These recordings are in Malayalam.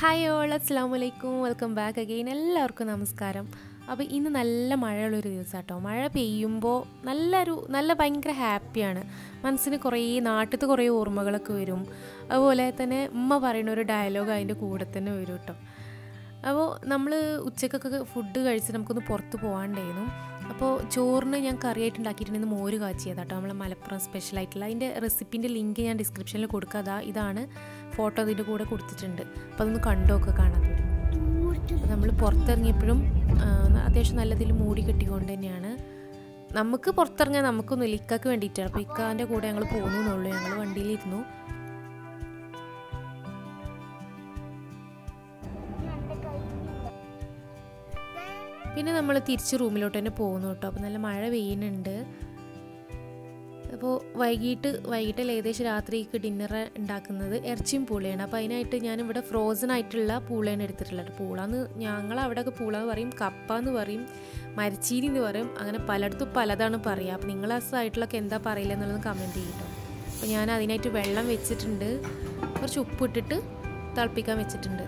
ഹായ് ഓൾ അസ്സാം വലൈക്കും വെൽക്കം ബാക്ക് അഗെയിൻ എല്ലാവർക്കും നമസ്കാരം അപ്പോൾ ഇന്ന് നല്ല മഴയുള്ളൊരു ദിവസം കേട്ടോ മഴ പെയ്യുമ്പോൾ നല്ലൊരു നല്ല ഭയങ്കര ഹാപ്പിയാണ് മനസ്സിന് കുറേ നാട്ടിലത്തെ കുറേ ഓർമ്മകളൊക്കെ വരും അതുപോലെ തന്നെ ഉമ്മ പറയുന്ന ഒരു ഡയലോഗ് അതിൻ്റെ കൂടെ തന്നെ വരും കേട്ടോ അപ്പോൾ നമ്മൾ ഉച്ചക്കൊക്കെ ഫുഡ് കഴിച്ച് നമുക്കൊന്ന് പുറത്ത് പോകാണ്ടായിരുന്നു അപ്പോൾ ചോറിന് ഞാൻ കറിയായിട്ട് ഉണ്ടാക്കിയിട്ടുണ്ടെന്ന് മോര് കാച്ചിയത് കേട്ടോ നമ്മൾ മലപ്പുറം സ്പെഷ്യലായിട്ടുള്ള അതിൻ്റെ റെസിപ്പിൻ്റെ ലിങ്ക് ഞാൻ ഡിസ്ക്രിപ്ഷനിൽ കൊടുക്കാതാ ഇതാണ് ഫോട്ടോ അതിൻ്റെ കൂടെ കൊടുത്തിട്ടുണ്ട് അപ്പോൾ അതൊന്ന് കണ്ടൊക്കെ കാണാൻ നമ്മൾ പുറത്തിറങ്ങിയപ്പോഴും ആ, അത്യാവശ്യം നല്ലതിൽ മൂടി കെട്ടിക്കൊണ്ട് തന്നെയാണ് നമുക്ക് പുറത്തിറങ്ങാൻ നമുക്കൊന്നുമില്ല ഇക്കക്ക് വേണ്ടിയിട്ടാണ് അപ്പോൾ ഇക്കാൻ്റെ കൂടെ ഞങ്ങൾ പോകുന്നു എന്നുള്ളൂ ഞങ്ങൾ വണ്ടിയിലിരുന്നു പിന്നെ നമ്മൾ തിരിച്ച് റൂമിലോട്ട് തന്നെ പോകുന്നു കേട്ടോ അപ്പോൾ നല്ല മഴ പെയ്യുന്നുണ്ട് അപ്പോൾ വൈകിട്ട് വൈകിട്ടിൽ ഏകദേശം രാത്രിക്ക് ഡിന്നർ ഉണ്ടാക്കുന്നത് ഇറച്ചിയും പൂളയാണ് അപ്പോൾ അതിനായിട്ട് ഞാനിവിടെ ഫ്രോസൺ ആയിട്ടുള്ള പൂളയാണ് എടുത്തിട്ടുള്ളത് പൂളാന്ന് ഞങ്ങൾ അവിടെയൊക്കെ പൂള എന്ന് പറയും കപ്പ എന്ന് പറയും മരച്ചീനി എന്ന് പറയും അങ്ങനെ പലയിടത്തും പലതാണ് പറയുക അപ്പോൾ നിങ്ങളെ സൈഡിലൊക്കെ എന്താ പറയില്ല എന്നുള്ളത് കമൻറ്റ് ചെയ്യട്ടോ അപ്പോൾ ഞാൻ അതിനായിട്ട് വെള്ളം വെച്ചിട്ടുണ്ട് കുറച്ച് ഉപ്പിട്ടിട്ട് തിളപ്പിക്കാൻ വെച്ചിട്ടുണ്ട്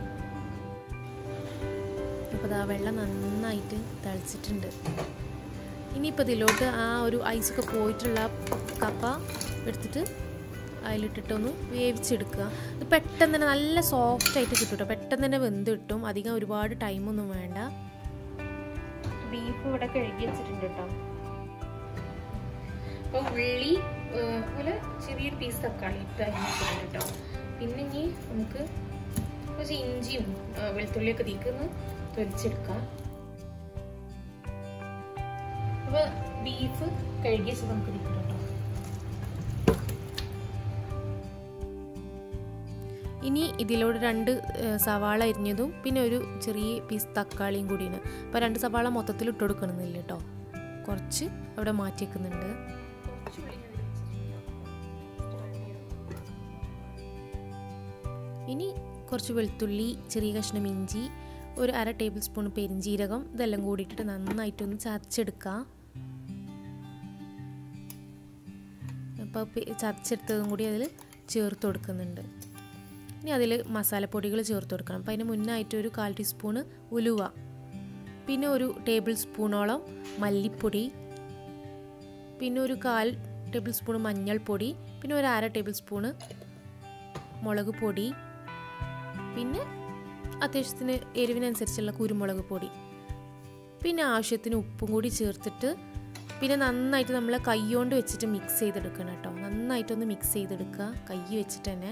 അപ്പോൾ ആ വെള്ളം നന്നായിട്ട് തിളച്ചിട്ടുണ്ട് ഇനിയിപ്പോൾ ഇതിലോട്ട് ആ ഒരു ഐസൊക്കെ പോയിട്ടുള്ള കപ്പ എടുത്തിട്ട് അതിലിട്ടിട്ടൊന്ന് വേവിച്ചെടുക്കുക ഇത് പെട്ടെന്ന് തന്നെ നല്ല സോഫ്റ്റ് ആയിട്ട് കിട്ടും കേട്ടോ പെട്ടെന്ന് തന്നെ വെന്ത് കിട്ടും അധികം ഒരുപാട് ടൈമൊന്നും വേണ്ട ബീഫ് ഇവിടെ കഴുകി വെച്ചിട്ടുണ്ട് കേട്ടോ അപ്പോൾ ഉള്ളി പോലെ ചെറിയൊരു പീസ് തക്കാളി ഇട്ട് അരിഞ്ഞിട്ടുണ്ട് കേട്ടോ പിന്നെ ഇനി നമുക്ക് കുറച്ച് ഇഞ്ചിയും ആ, വെളുത്തുള്ളിയൊക്കെ തീക്കൊന്ന് തൊലിച്ചെടുക്കാം അപ്പൊ ബീഫ് കഴുകി വെച്ച് നമുക്ക് തീക്കണം കേട്ടോ ഇനി ഇതിലൂടെ രണ്ട് ഏഹ്, സവാള അരിഞ്ഞതും പിന്നെ ഒരു ചെറിയ പീസ് തക്കാളിയും കൂടിയാണ് അപ്പോൾ രണ്ട് സവാള മൊത്തത്തിൽ ഇട്ട് കൊടുക്കണമെന്നില്ല കേട്ടോ കുറച്ച് അവിടെ മാറ്റി വെക്കുന്നുണ്ട് ഇനി കുറച്ച് വെളുത്തുള്ളി ചെറിയ കഷ്ണം ഇഞ്ചി ഒരു അര ടേബിൾ സ്പൂൺ പെരിഞ്ജീരകം ഇതെല്ലാം കൂടിയിട്ടിട്ട് നന്നായിട്ടൊന്ന് ചതച്ചെടുക്കുക അപ്പോൾ ചതച്ചെടുത്തതും കൂടി അതിൽ ചേർത്ത് കൊടുക്കുന്നുണ്ട് ഇനി അതിൽ മസാലപ്പൊടികൾ ചേർത്ത് കൊടുക്കണം അപ്പോൾ അതിന് മുന്നായിട്ട് ഒരു കാൽ ടീസ്പൂണ് ഉലുവ പിന്നെ ഒരു ടേബിൾ സ്പൂണോളം മല്ലിപ്പൊടി പിന്നെ ഒരു കാൽ ടേബിൾ സ്പൂൺ മഞ്ഞൾപ്പൊടി പിന്നെ ഒരു അര ടേബിൾ സ്പൂണ് മുളക് പൊടി പിന്നെ അത്യാവശ്യത്തിന് എരിവിനനുസരിച്ചുള്ള കുരുമുളക് പൊടി പിന്നെ ആവശ്യത്തിന് ഉപ്പും കൂടി ചേർത്തിട്ട് പിന്നെ നന്നായിട്ട് നമ്മൾ കൈ കൊണ്ട് വെച്ചിട്ട് മിക്സ് ചെയ്തെടുക്കണം കേട്ടോ നന്നായിട്ടൊന്ന് മിക്സ് ചെയ്തെടുക്കുക കൈ വെച്ചിട്ട് തന്നെ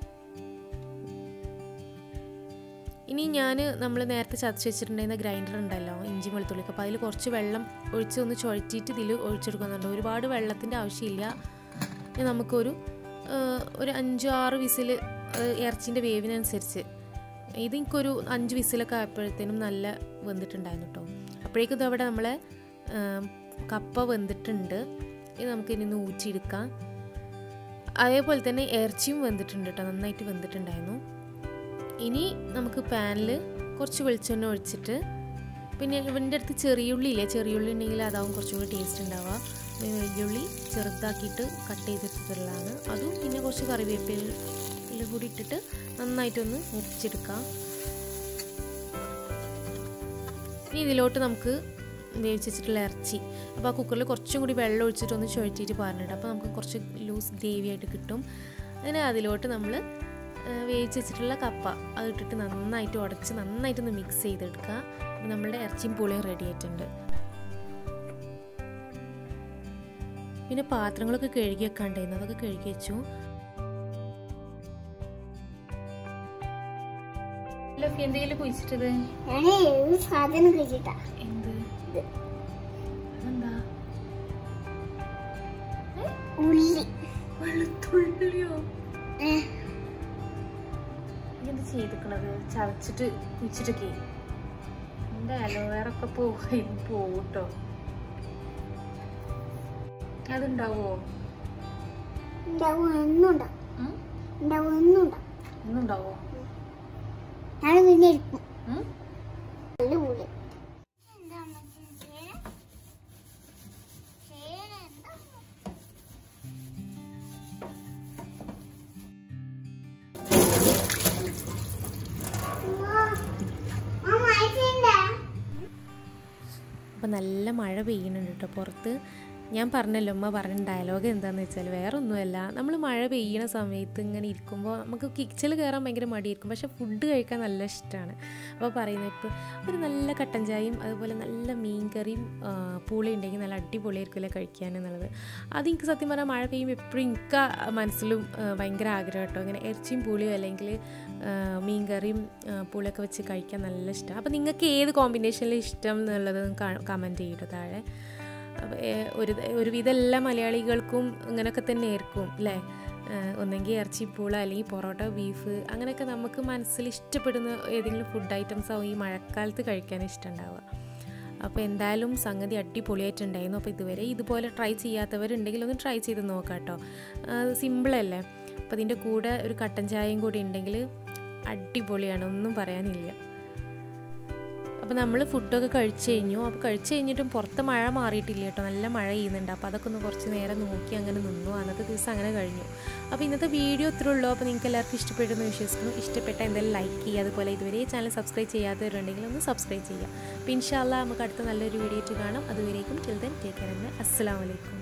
ഇനി ഞാൻ നമ്മൾ നേരത്തെ ചതച്ച് വെച്ചിട്ടുണ്ടായിരുന്ന ഗ്രൈൻഡർ ഉണ്ടല്ലോ ഇഞ്ചി വെളുത്തുള്ളി അപ്പോൾ അതിൽ കുറച്ച് വെള്ളം ഒഴിച്ച് ഒന്ന് ചുഴറ്റിയിട്ട് ഇതിൽ ഒഴിച്ചെടുക്കുന്നുണ്ട് ഒരുപാട് വെള്ളത്തിൻ്റെ ആവശ്യമില്ല ഇനി നമുക്കൊരു ആ, ഒരു അഞ്ചോ ആറ് വിസിൽ ഇറച്ചിൻ്റെ വേവിനനുസരിച്ച് ഇത് എനിക്കൊരു അഞ്ച് വിസിലൊക്കെ ആയപ്പോഴത്തേനും നല്ല വെന്തിട്ടുണ്ടായിരുന്നു കേട്ടോ അപ്പോഴേക്കും ഇതവിടെ നമ്മളെ ആ, കപ്പ വെന്തിട്ടുണ്ട് ഇത് നമുക്ക് ഇനി ഒന്ന് ഊറ്റിയെടുക്കാം അതേപോലെ തന്നെ ഇറച്ചിയും വെന്തിട്ടുണ്ട് കേട്ടോ നന്നായിട്ട് വെന്തിട്ടുണ്ടായിരുന്നു ഇനി നമുക്ക് പാനിൽ കുറച്ച് വെളിച്ചെണ്ണ ഒഴിച്ചിട്ട് പിന്നെ ഇവൻ്റെ അടുത്ത് ചെറിയുള്ളി ഇല്ലേ ചെറിയുള്ളി ഉണ്ടെങ്കിൽ അതാവും കുറച്ചും കൂടി ടേസ്റ്റ് ഉണ്ടാവുക പിന്നെ വലിയുള്ളി ചെറുതാക്കിയിട്ട് കട്ട് ചെയ്തിട്ടുള്ളതാണ് അതും പിന്നെ കുറച്ച് കറിവേപ്പില കൂടി ഇട്ടിട്ട് നന്നായിട്ടൊന്ന് മുറിച്ചെടുക്കാം ഇനി ഇതിലോട്ട് നമുക്ക് വേവിച്ച് വെച്ചിട്ടുള്ള ഇറച്ചി അപ്പോൾ ആ കുക്കറിൽ കുറച്ചും കൂടി വെള്ളം ഒഴിച്ചിട്ട് ഒന്ന് ചുഴറ്റിയിട്ട് പറഞ്ഞിട്ട് അപ്പോൾ നമുക്ക് കുറച്ച് ലൂസ് ഗ്രേവിയായിട്ട് കിട്ടും അങ്ങനെ അതിലോട്ട് നമ്മൾ വേവിച്ച് വെച്ചിട്ടുള്ള കപ്പ അത് ഇട്ടിട്ട് നന്നായിട്ട് ഉടച്ച് നന്നായിട്ടൊന്ന് മിക്സ് ചെയ്തെടുക്കുക അപ്പോൾ നമ്മളുടെ ഇറച്ചിയും പുളിയും റെഡി ആയിട്ടുണ്ട് പിന്നെ പാത്രങ്ങളൊക്കെ കഴുകി വെക്കാണ്ടായിരുന്നു അതൊക്കെ കഴുകി വെച്ചു എന്തെങ്കിലും കുഴിച്ചിട്ടത് ഞാനേ ഒരു സാധനം കഴിച്ചിട്ടാ എന്ത് എന്താ ഉള്ളി വെളുത്തുള്ളിയോ ഏ, എന്ത് ചെയ്തിക്കണത് ചതച്ചിട്ട് കുഴിച്ചിട്ടൊക്കെ എന്റെ അലോവേറൊക്കെ പോവും പോവും കേട്ടോ അതുണ്ടാവോ ഉണ്ടാവും എന്നും ഉണ്ടാവും ഉം? ഉണ്ടാവും എന്നും ഉണ്ടാവും ഇന്നുണ്ടാവോ ഞാൻ പിന്നെ ഇരിക്കും ഉം? നല്ല ഉള്ളി അപ്പം നല്ല മഴ പെയ്യുന്നുണ്ട് കേട്ടോ പുറത്ത് ഞാൻ പറഞ്ഞല്ലോ ഉമ്മ പറഞ്ഞ ഡയലോഗ് എന്താണെന്ന് വെച്ചാൽ വേറെ ഒന്നുമല്ല നമ്മൾ മഴ പെയ്യണ സമയത്ത് ഇങ്ങനെ ഇരിക്കുമ്പോൾ നമുക്ക് കിച്ചണിൽ കയറാൻ ഭയങ്കര മടിയായിരിക്കും പക്ഷേ ഫുഡ് കഴിക്കാൻ നല്ല ഇഷ്ടമാണ് അപ്പോൾ പറയുന്നത് ഇപ്പോൾ ഒരു നല്ല കട്ടൻ ചായയും അതുപോലെ നല്ല മീൻ കറിയും ആ, പൂളി ഉണ്ടെങ്കിൽ നല്ല അടിപൊളിയായിരിക്കുമല്ലേ കഴിക്കാൻ എന്നുള്ളത് അത് എനിക്ക് സത്യം പറഞ്ഞാൽ മഴ പെയ്യുമ്പോൾ എപ്പോഴും എനിക്ക് മനസ്സിലും ആ, ഭയങ്കര ആഗ്രഹം കേട്ടോ ഇങ്ങനെ ഇറച്ചിയും പൂളിയും അല്ലെങ്കിൽ ആ, മീൻ കറിയും ആ, പൂളിയൊക്കെ വെച്ച് കഴിക്കാൻ നല്ല ഇഷ്ടമാണ് അപ്പോൾ നിങ്ങൾക്ക് ഏത് കോമ്പിനേഷനിൽ ഇഷ്ടം എന്നുള്ളത് കമൻറ്റ് ചെയ്യട്ടോ താഴെ അപ്പോൾ ഏ- ഒരു ഒരുവിധം എല്ലാ മലയാളികൾക്കും ഇങ്ങനെയൊക്കെ തന്നെ ആയിരിക്കും അല്ലേ ഏഹ് ഒന്നെങ്കിൽ ഇറച്ചി പൂള അല്ലെങ്കിൽ പൊറോട്ട ബീഫ് അങ്ങനെയൊക്കെ നമുക്ക് മനസ്സിൽ ഇഷ്ടപ്പെടുന്ന ഏതെങ്കിലും ഫുഡ് ഐറ്റംസ് ആവും ഈ മഴക്കാലത്ത് കഴിക്കാൻ ഇഷ്ടമുണ്ടാവുക അപ്പോൾ എന്തായാലും സംഗതി അടിപൊളിയായിട്ടുണ്ടായിരുന്നു അപ്പോൾ ഇതുവരെ ഇതുപോലെ ട്രൈ ചെയ്യാത്തവരുണ്ടെങ്കിൽ ഒന്ന് ട്രൈ ചെയ്ത് നോക്കാം കേട്ടോ സിമ്പിളല്ലേ അപ്പോൾ ഇതിൻ്റെ കൂടെ ഒരു കട്ടൻ ചായയും കൂടി ഉണ്ടെങ്കിൽ അടിപൊളിയാണ് ഒന്നും പറയാനില്ല അപ്പോൾ നമ്മൾ ഫുഡൊക്കെ കഴിച്ച് കഴിഞ്ഞു അപ്പോൾ കഴിച്ച് കഴിഞ്ഞിട്ടും പുറത്ത് മഴ മാറിയിട്ടില്ല കേട്ടോ നല്ല മഴ ചെയ്യുന്നുണ്ട് അപ്പോൾ അതൊക്കെ ഒന്ന് കുറച്ച് നേരം നോക്കി അങ്ങനെ നിന്നു അന്നത്തെ ദിവസം അങ്ങനെ കഴിഞ്ഞു അപ്പോൾ ഇന്നത്തെ വീഡിയോ ഇത്രേ ഉള്ളൂ അപ്പോൾ നിങ്ങൾക്ക് എല്ലാവർക്കും ഇഷ്ടപ്പെടുന്നു വിശ്വസിക്കുന്നു ഇഷ്ടപ്പെട്ട എന്തായാലും ലൈക്ക് ചെയ്യുക അതുപോലെ ഇതുവരെ ചാനൽ സബ്സ്ക്രൈബ് ചെയ്യാത്തവരുണ്ടെങ്കിൽ ഒന്ന് സബ്സ്ക്രൈബ് ചെയ്യുക അപ്പോൾ ഇൻഷാല്ല നമുക്ക് അടുത്ത നല്ലൊരു വീഡിയോ ആയിട്ട് കാണാം അതുവരേക്കും ചിൽഡൻ ടേക്ക് കെയർ അസ്സാം വലൈക്കും